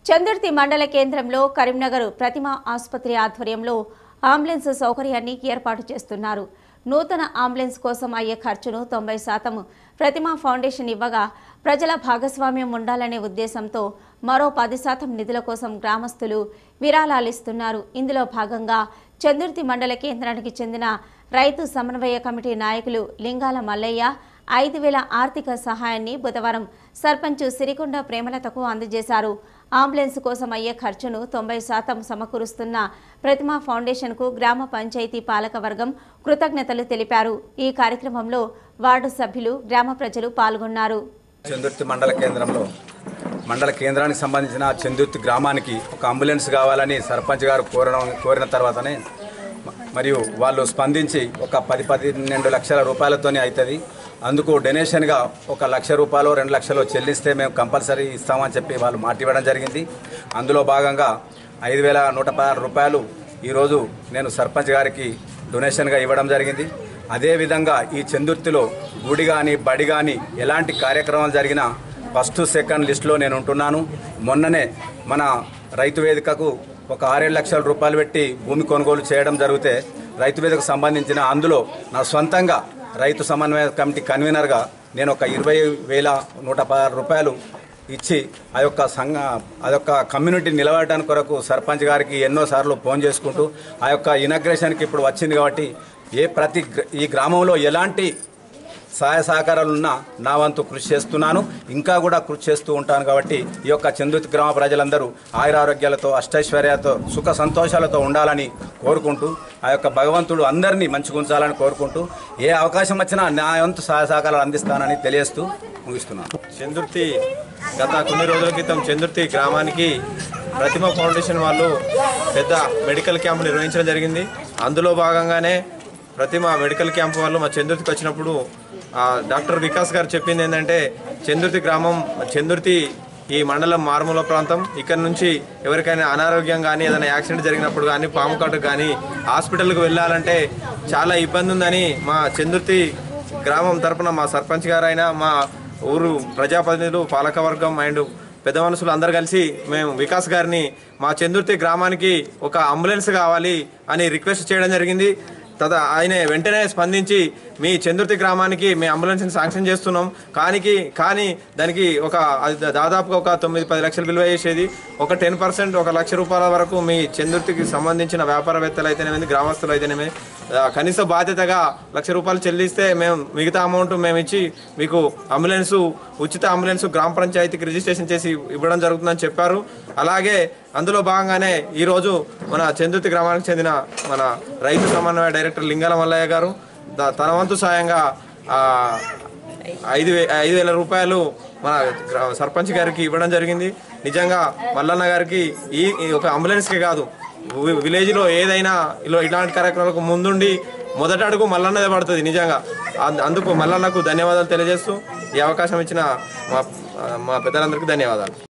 చందుర్తి మండల కేంద్రంలో కరీంనగర్ ప్రతిమ ఆసుపత్రి ఆధ్వర్యంలో అంబులెన్స్ సౌకర్యాన్ని ఏర్పాటు చేస్తున్నారు నూతన అంబులెన్స్ కోసం అయ్యే ఖర్చును తొంభై శాతం ప్రతిమ ఫౌండేషన్ ఇవ్వగా ప్రజల భాగస్వామ్యం ఉండాలనే ఉద్దేశంతో మరో పది శాతం నిధుల కోసం గ్రామస్తులు విరాళాలిస్తున్నారు ఇందులో భాగంగా చందుర్తి మండల కేంద్రానికి చెందిన రైతు సమన్వయ కమిటీ నాయకులు లింగాల మల్లయ్య ఐదు వేల ఆర్థిక సహాయాన్ని బుధవారం సర్పంచ్ సిరికొండ ప్రేమలతకు అందజేశారు అంబులెన్స్ కోసం అయ్యే ఖర్చును తొంభై శాతం సమకూరుస్తున్న ప్రతిమా ఫౌండేషన్కు గ్రామ పంచాయతీ పాలకవర్గం కృతజ్ఞతలు తెలిపారు ఈ కార్యక్రమంలో వార్డు సభ్యులు గ్రామ ప్రజలు పాల్గొన్నారు చందుర్తి మండల కేంద్రంలో మండల కేంద్రానికి సంబంధించిన చందుర్తి గ్రామానికి ఒక అంబులెన్స్ కావాలని సర్పంచ్ గారు కోరడం కోరిన తర్వాతనే మ- మరియు వాళ్ళు స్పందించి ఒక పది పన్నెండు లక్షల రూపాయలతోనే అవుతుంది అందుకు డొనేషన్గా ఒక లక్ష రూపాయలు రెండు లక్షలు చెల్లిస్తే మేము కంపల్సరీ ఇస్తామని చెప్పి వాళ్ళు మాట ఇవ్వడం జరిగింది అందులో భాగంగా ఐదు వేల నూట పదహారు రూపాయలు ఈరోజు నేను సర్పంచ్ గారికి డొనేషన్గా ఇవ్వడం జరిగింది అదేవిధంగా ఈ చందుర్తిలో గుడి కానీ బడి కానీ ఎలాంటి కార్యక్రమాలు జరిగినా ఫస్ట్ సెకండ్ లిస్టులో నేను ఉంటున్నాను మొన్ననే మన రైతు వేదికకు ఒక ఆరేడు లక్షల రూపాయలు పెట్టి భూమి కొనుగోలు చేయడం జరిగితే రైతు వేదికకు సంబంధించిన అందులో నా సొంతంగా రైతు సమన్వయ కమిటీ కన్వీనర్గా నేను ఒక ఇరవై వేల నూట పదహారు రూపాయలు ఇచ్చి ఆ యొక్క సంఘ ఆ యొక్క కమ్యూనిటీ నిలబడటానికి కొరకు సర్పంచ్ గారికి ఎన్నోసార్లు ఫోన్ చేసుకుంటూ ఆ యొక్క ఇనాగ్రేషన్కి ఇప్పుడు వచ్చింది కాబట్టి ఏ ప్రతి గ్ర- ఈ గ్రామంలో ఎలాంటి సహాయ సహకారాలు ఉన్నా నా వంతు కృషి చేస్తున్నాను ఇంకా కూడా కృషి చేస్తూ ఉంటాను కాబట్టి ఈ యొక్క చందుర్తి గ్రామ ప్రజలందరూ ఆయురారోగ్యాలతో అష్టైశ్వర్యాలతో సుఖ సంతోషాలతో ఉండాలని కోరుకుంటూ ఆ యొక్క భగవంతుడు అందరినీ మంచిగా ఉంచాలని కోరుకుంటూ ఏ అవకాశం వచ్చినా నా వంతు సహాయ సహకారాలు అందిస్తానని తెలియజేస్తూ ముగిస్తున్నాను చందుర్తి గత కొన్ని రోజుల క్రితం చందుర్తి గ్రామానికి ప్రతిమ ఫౌండేషన్ వాళ్ళు పెద్ద మెడికల్ క్యాంప్ నిర్వహించడం జరిగింది అందులో భాగంగానే ప్రతిమ మెడికల్ క్యాంప్ వాళ్ళు మా చందుర్తికి వచ్చినప్పుడు ఆ, డాక్టర్ వికాస్ గారు చెప్పింది ఏంటంటే చందుర్తి గ్రామం చందుర్తి ఈ మండలం మారుమూల ప్రాంతం ఇక్కడ నుంచి ఎవరికైనా అనారోగ్యం కానీ ఏదైనా యాక్సిడెంట్ జరిగినప్పుడు కానీ పాము కాటుకు కానీ హాస్పిటల్కి వెళ్ళాలంటే చాలా ఇబ్బంది ఉందని మా చందుర్తి గ్రామం తరపున మా సర్పంచ్ గారైనా మా ఊరు ప్రజాప్రతినిధులు పాలకవర్గం అండ్ పెద్ద మనుషులు అందరు కలిసి మేము వికాస్ గారిని మా చందుర్తి గ్రామానికి ఒక అంబులెన్స్ కావాలి అని రిక్వెస్ట్ చేయడం జరిగింది తద ఆయన వెంటనే స్పందించి మీ చందుర్తి గ్రామానికి మీ అంబులెన్స్ని శాంక్షన్ చేస్తున్నాం కానికి కానీ దానికి ఒక అది దాదాపుగా ఒక తొమ్మిది పది లక్షలు విలువ చేసేది ఒక టెన్ పర్సెంట్ ఒక లక్ష రూపాయల వరకు మీ చందుర్తికి సంబంధించిన వ్యాపారవేత్తలు అయితేనేమి గ్రామస్తులు అయితేనేమి ఆ, కనీస బాధ్యతగా లక్ష రూపాయలు చెల్లిస్తే మేము మిగతా అమౌంట్ మేము ఇచ్చి మీకు అంబులెన్స్ ఉచిత అంబులెన్స్ గ్రామ పంచాయతీకి రిజిస్ట్రేషన్ చేసి ఇవ్వడం జరుగుతుందని చెప్పారు అలాగే అందులో భాగంగానే ఈరోజు మన చందుర్తి గ్రామానికి చెందిన మన రైతు సమన్వయ డైరెక్టర్ లింగాల మల్లయ్య గారు ద- తన వంతు సాయంగా ఆ, ఐదు వే ఐదు వేల రూపాయలు మన గ్రా- సర్పంచ్ గారికి ఇవ్వడం జరిగింది నిజంగా మల్లన్న గారికి ఈ ఈ ఒక అంబులెన్స్కే కాదు వి- విలేజ్లో ఏదైనా ఇలా ఇలాంటి కార్యక్రమాలకు ముందుండి మొదట అడుగు మల్లన్నదే పడుతుంది నిజంగా అం- అందుకు మల్లన్నకు ధన్యవాదాలు తెలియజేస్తూ ఈ అవకాశం ఇచ్చిన మా మా పెద్దలందరికీ ధన్యవాదాలు